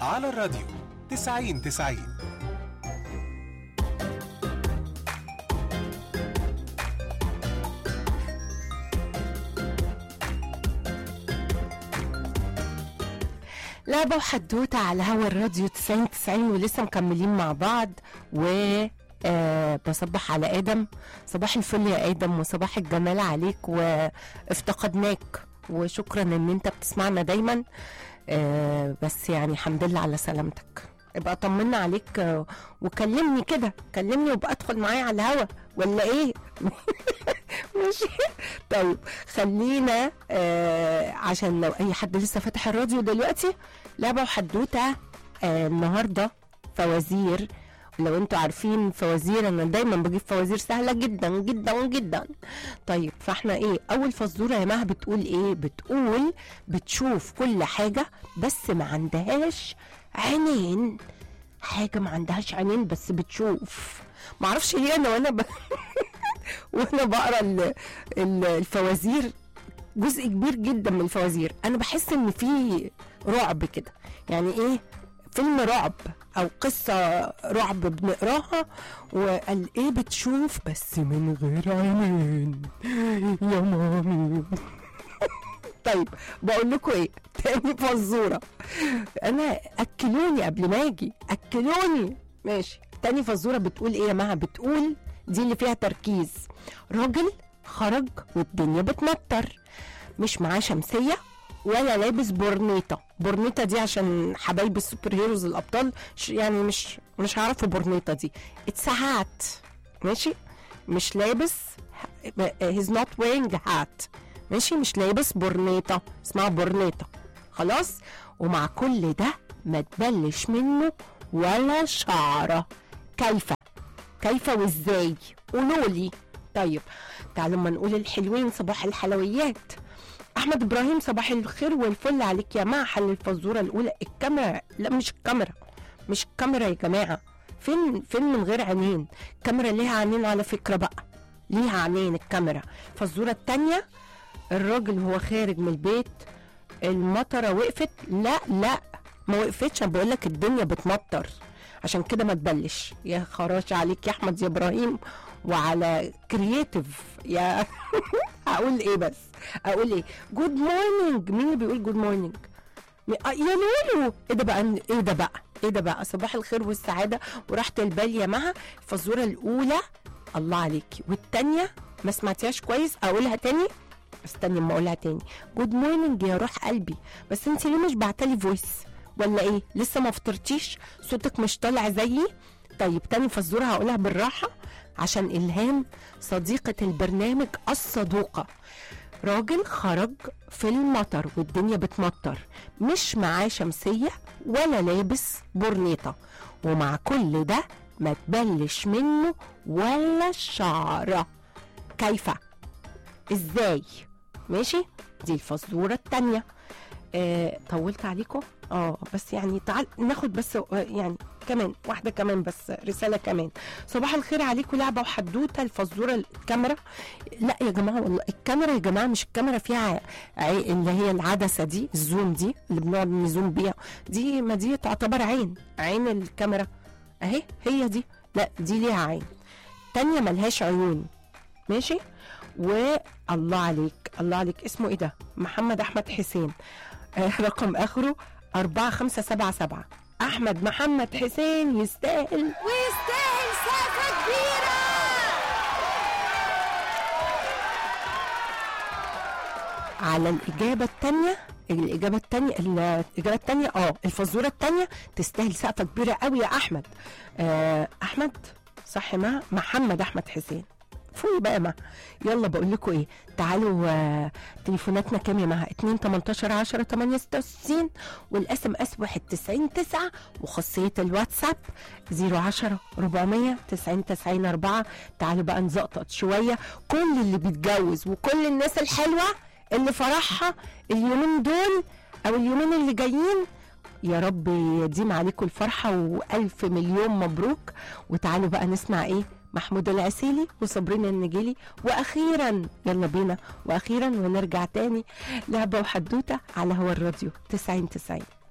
على الراديو 90 90 لعبة وحدوتة على هوا الراديو 90 90 ولسه مكملين مع بعض و آه بصبح على ادم صباح الفل يا ادم وصباح الجمال عليك وافتقدناك وشكرا ان انت بتسمعنا دايما آه بس يعني الحمد لله على سلامتك ابقى طمنا عليك آه، وكلمني كده كلمني وابقى ادخل معايا على الهوا ولا ايه ماشي طيب خلينا آه عشان لو اي حد لسه فاتح الراديو دلوقتي لعبه وحدوته آه النهارده فوازير لو انتوا عارفين فوازير انا دايما بجيب فوازير سهله جدا جدا جدا طيب فاحنا ايه اول فزوره يا مها بتقول ايه بتقول بتشوف كل حاجه بس ما عندهاش عينين حاجه ما عندهاش عينين بس بتشوف معرفش ليه انا وانا ب... وانا بقرا ال- ال- الفوازير جزء كبير جدا من الفوازير انا بحس ان في رعب كده يعني ايه فيلم رعب او قصه رعب بنقراها وقال ايه بتشوف بس من غير عينين يا مامي طيب بقول لكم ايه تاني فزوره انا اكلوني قبل ما اجي اكلوني ماشي تاني فزوره بتقول ايه يا مها بتقول دي اللي فيها تركيز راجل خرج والدنيا بتمطر مش معاه شمسيه ولا لابس بورنيطه بورنيطه دي عشان حبايب السوبر هيروز الابطال ش- يعني مش مش هيعرفوا بورنيطه دي اتساعات ماشي مش لابس هيز نوت ويرينج هات ماشي مش لابس بورنيطه اسمها بورنيطه خلاص ومع كل ده ما تبلش منه ولا شعره كيف كيف وازاي قولوا لي طيب تعالوا ما نقول الحلوين صباح الحلويات احمد ابراهيم صباح الخير والفل عليك يا مع حل الفزوره الاولى الكاميرا لا مش الكاميرا مش الكاميرا يا جماعه فين فين من غير عينين الكاميرا ليها عينين على فكره بقى ليها عينين الكاميرا الفزوره الثانيه الراجل وهو خارج من البيت المطره وقفت لا لا ما وقفتش انا بقول لك الدنيا بتمطر عشان كده ما تبلش يا خراش عليك يا احمد يا ابراهيم وعلى كرييتيف يا هقول ايه بس اقول ايه جود مورنينج مين اللي بيقول جود مورنينج يا لولو ايه ده بقى ايه ده بقى ايه ده بقى صباح الخير والسعاده وراحه البال يا مها الفزوره الاولى الله عليكي والتانيه ما سمعتيهاش كويس اقولها تاني استني اما اقولها تاني جود مورنينج يا روح قلبي بس انت ليه مش بعتلي فويس ولا ايه لسه ما فطرتيش صوتك مش طالع زيي طيب تاني فزوره هقولها بالراحه عشان الهام صديقه البرنامج الصدوقه راجل خرج في المطر والدنيا بتمطر مش معاه شمسية ولا لابس برنيطة ومع كل ده ما تبلش منه ولا شعرة كيف ازاي ماشي دي الفزورة التانية آه طولت عليكم اه بس يعني تعال ناخد بس آه، يعني كمان واحدة كمان بس رسالة كمان صباح الخير عليكم لعبة وحدوتة الفزورة الكاميرا لا يا جماعة والله الكاميرا يا جماعة مش الكاميرا فيها عي... اللي هي العدسة دي الزوم دي اللي بنقعد نزوم بيها دي ما دي تعتبر عين عين الكاميرا اهي هي دي لا دي ليها عين تانية ملهاش عيون ماشي والله عليك الله عليك اسمه ايه ده محمد احمد حسين آه رقم اخره أربعة خمسة سبعة سبعة أحمد محمد حسين يستاهل ويستاهل سقفة كبيرة على الإجابة التانية الإجابة التانية الإجابة التانية اه الفزورة التانية تستاهل سقفة كبيرة قوي يا أحمد آه أحمد صح مع محمد أحمد حسين فوقي بقى مع يلا بقول لكم ايه تعالوا آه تليفوناتنا كام يا مها 2 18 10 8 66 والاس ام اس 1 90 9 وخاصيه الواتساب 010 400 90 90 4 تعالوا بقى نزقطط شويه كل اللي بيتجوز وكل الناس الحلوه اللي فرحها اليومين دول او اليومين اللي جايين يا رب يديم عليكم الفرحة وألف مليون مبروك وتعالوا بقى نسمع إيه محمود العسيلي وصابرين النجيلي وأخيرا يلا بينا وأخيرا ونرجع تاني لعبة وحدوتة على هوا الراديو 90 90